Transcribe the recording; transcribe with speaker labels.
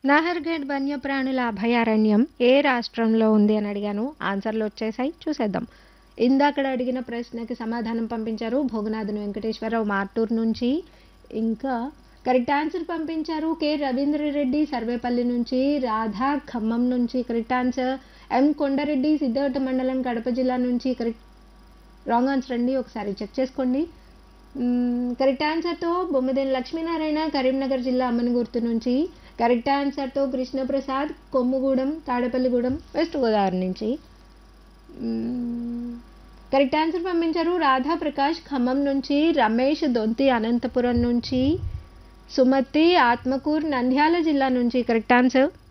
Speaker 1: నాహర్గఢ్ వన్యప్రాణుల అభయారణ్యం ఏ రాష్ట్రంలో ఉంది అని అడిగాను ఆన్సర్లు వచ్చేసాయి చూసేద్దాం ఇందాకడ అడిగిన ప్రశ్నకి సమాధానం పంపించారు భోగనాథన్ వెంకటేశ్వరరావు మార్టూర్ నుంచి ఇంకా కరెక్ట్ ఆన్సర్ పంపించారు కె రవీంద్రరెడ్డి సర్వేపల్లి నుంచి రాధా ఖమ్మం నుంచి correct answer M Kondareddy Siddipet మండలం కడప జిల్లా నుంచి కరెక్ట్ రాంగ్ ఆన్సర్ అండి ఒకసారి చెక్ చేసుకోండి మ్మ్, కరెక్ట్ ఆన్సర్తో బొమ్మిదేని లక్ష్మీనారాయణ కరీంనగర్ జిల్లా అమ్మనగుర్తు నుంచి కరెక్ట్ ఆన్సర్తో కృష్ణప్రసాద్ కొమ్ముగూడెం తాడేపల్లిగూడెం వెస్ట్ గోదావరి నుంచి మ్మ్, కరెక్ట్ ఆన్సర్ పంపించారు రాధా ప్రకాష్ ఖమ్మం నుంచి రమేష్ దొంతి అనంతపురం నుంచి సుమతి ఆత్మకూర్ నంద్యాల జిల్లా నుంచి కరెక్ట్ ఆన్సర్